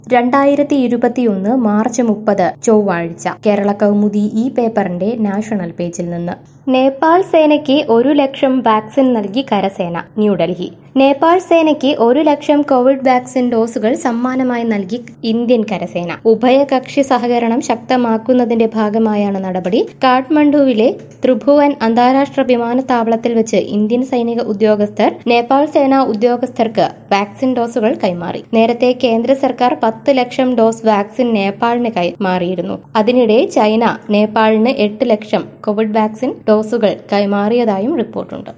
രണ്ടായിരത്തി ഇരുപത്തിയൊന്ന് മാർച്ച് മുപ്പത് ചൊവ്വാഴ്ച കേരള കൗമുദി ഈ പേപ്പറിന്റെ നാഷണൽ പേജിൽ നിന്ന് നേപ്പാൾ സേനയ്ക്ക് ഒരു ലക്ഷം വാക്സിൻ നൽകി കരസേന ന്യൂഡൽഹി നേപ്പാൾ സേനയ്ക്ക് ഒരു ലക്ഷം കോവിഡ് വാക്സിൻ ഡോസുകൾ സമ്മാനമായി നൽകി ഇന്ത്യൻ കരസേന ഉഭയകക്ഷി സഹകരണം ശക്തമാക്കുന്നതിന്റെ ഭാഗമായാണ് നടപടി കാഠ്മണ്ഡുവിലെ ത്രിഭുവൻ അന്താരാഷ്ട്ര വിമാനത്താവളത്തിൽ വെച്ച് ഇന്ത്യൻ സൈനിക ഉദ്യോഗസ്ഥർ നേപ്പാൾ സേനാ ഉദ്യോഗസ്ഥർക്ക് വാക്സിൻ ഡോസുകൾ കൈമാറി നേരത്തെ കേന്ദ്ര സർക്കാർ പത്ത് ലക്ഷം ഡോസ് വാക്സിൻ നേപ്പാളിന് കൈമാറിയിരുന്നു അതിനിടെ ചൈന നേപ്പാളിന് എട്ട് ലക്ഷം കോവിഡ് വാക്സിൻ ഡോസുകൾ കൈമാറിയതായും റിപ്പോർട്ടുണ്ട്